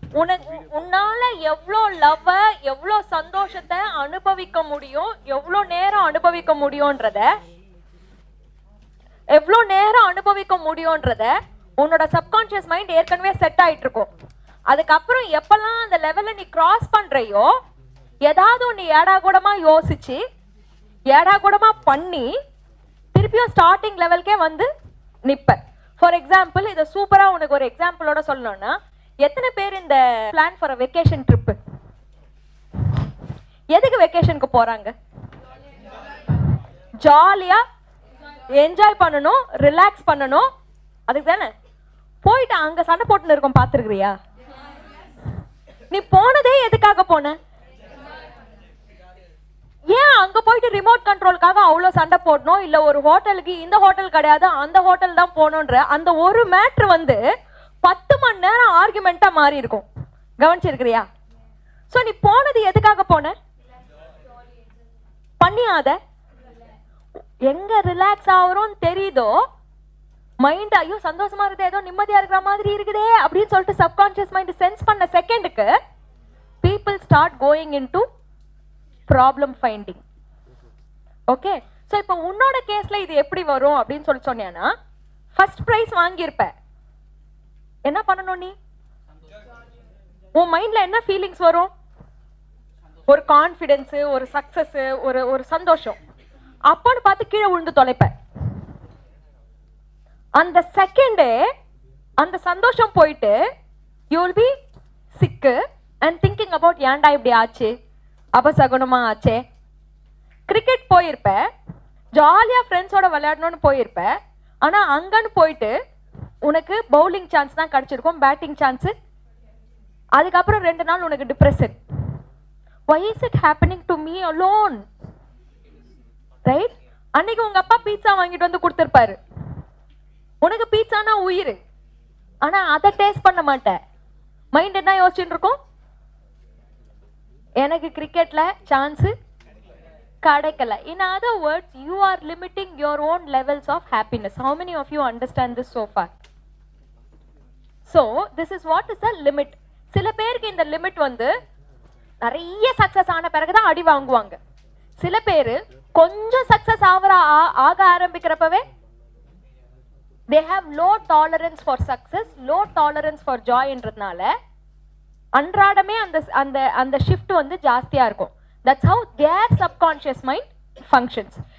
உனக்கு உன்னால எவ்வளோ லவ் எவ்வளோ சந்தோஷத்தை அனுபவிக்க முடியும் எவ்வளோ நேரம் அனுபவிக்க முடியும்ன்றத எவ்வளோ நேரம் அனுபவிக்க முடியும்ன்றத உன்னோட சப்கான்ஷியஸ் மைண்ட் ஏற்கனவே செட் ஆயிட்டு இருக்கும் அதுக்கப்புறம் எப்பெல்லாம் அந்த லெவலை நீ கிராஸ் பண்றையோ ஏதாவது ஒன்று ஏடா கூடமா யோசிச்சு ஏடா கூடமா பண்ணி திருப்பியும் ஸ்டார்டிங் லெவல்க்கே வந்து நிப்ப ஃபார் எக்ஸாம்பிள் இதை சூப்பரா உனக்கு ஒரு எக்ஸாம்பிளோட சொல்லணும்னா எத்தனை பேர் இந்த பிளான் ஃபார் வெக்கேஷன் ட்ரிப்பு எதுக்கு வெக்கேஷனுக்கு போறாங்க ஜாலியா என்ஜாய் பண்ணணும் ரிலாக்ஸ் பண்ணணும் அதுக்கு தானே போயிட்டு அங்க சண்டை போட்டுன்னு இருக்கோம் பாத்துருக்கிறியா நீ போனதே எதுக்காக போன ஏன் அங்க போயிட்டு ரிமோட் கண்ட்ரோலுக்காக அவ்வளோ சண்டை போடணும் இல்ல ஒரு ஹோட்டலுக்கு இந்த ஹோட்டல் கிடையாது அந்த ஹோட்டல் தான் போகணுன்ற அந்த ஒரு மேட்ரு வந்து பத்து மணி நேரம் ஆர்குமெண்ட்டா மாறி இருக்கும் கவனிச்சிருக்கிறியா சோ நீ போனது எதுக்காக போன பண்ணியாத எங்க ரிலாக்ஸ் ஆகுறோம் தெரியுதோ மைண்ட் ஐயோ சந்தோஷமா இருக்குது ஏதோ நிம்மதியா இருக்கிற மாதிரி இருக்குதே அப்படின்னு சொல்லிட்டு சப்கான்ஷியஸ் மைண்ட் சென்ஸ் பண்ண செகண்டுக்கு people start going into problem finding okay so இப்போ உன்னோட கேஸ்ல இது எப்படி வரும் அப்படின்னு சொல்லி சொன்னேன்னா ஃபர்ஸ்ட் ப்ரைஸ் வாங்கியிருப்ப என்ன பண்ணணும் நீ உன் மைண்ட்ல என்ன ஃபீலிங்ஸ் வரும் ஒரு கான்ஃபிடென்ஸ் ஒரு சக்சஸ் ஒரு ஒரு சந்தோஷம் அப்போன்னு பார்த்து கீழே விழுந்து தொலைப்ப அந்த செகண்டே அந்த சந்தோஷம் போயிட்டு you will be sick and thinking about ஏன்டா இப்படி ஆச்சு அபசகுணமா ஆச்சே கிரிக்கெட் போயிருப்ப ஜாலியா ஃப்ரெண்ட்ஸோட விளையாடணும்னு போயிருப்ப ஆனா அங்கன்னு போயிட்டு உனக்கு பவுலிங் சான்ஸ் தான் கிடைச்சிருக்கும் பேட்டிங் சான்ஸ் அதுக்கப்புறம் ரெண்டு நாள் உனக்கு depression why is it happening to me alone right அன்னைக்கு உங்க அப்பா பீட்சா வாங்கிட்டு வந்து கொடுத்துருப்பாரு உனக்கு பீட்சானா உயிர் ஆனா அதை டேஸ்ட் பண்ண மாட்டேன் மைண்ட் என்ன யோசிச்சுட்டு இருக்கும் எனக்கு கிரிக்கெட்ல சான்ஸ் கிடைக்கல in other words you are limiting your own levels of happiness how many of you understand this so far so this is what is the limit சில பேருக்கு இந்த லிமிட் வந்து நிறைய சக்சஸ் ஆன பிறகுதான் அடி வாங்குவாங்க சில பேர் கொஞ்சம் சக்சஸ் ஆகிற ஆக ஆரம்பிக்கிறப்பவே they have low tolerance for success low tolerance for ஜாய்ன்றதுனால அன்றாடமே அந்த அந்த அந்த ஷிஃப்ட் வந்து ஜாஸ்தியா இருக்கும் that's how their subconscious mind functions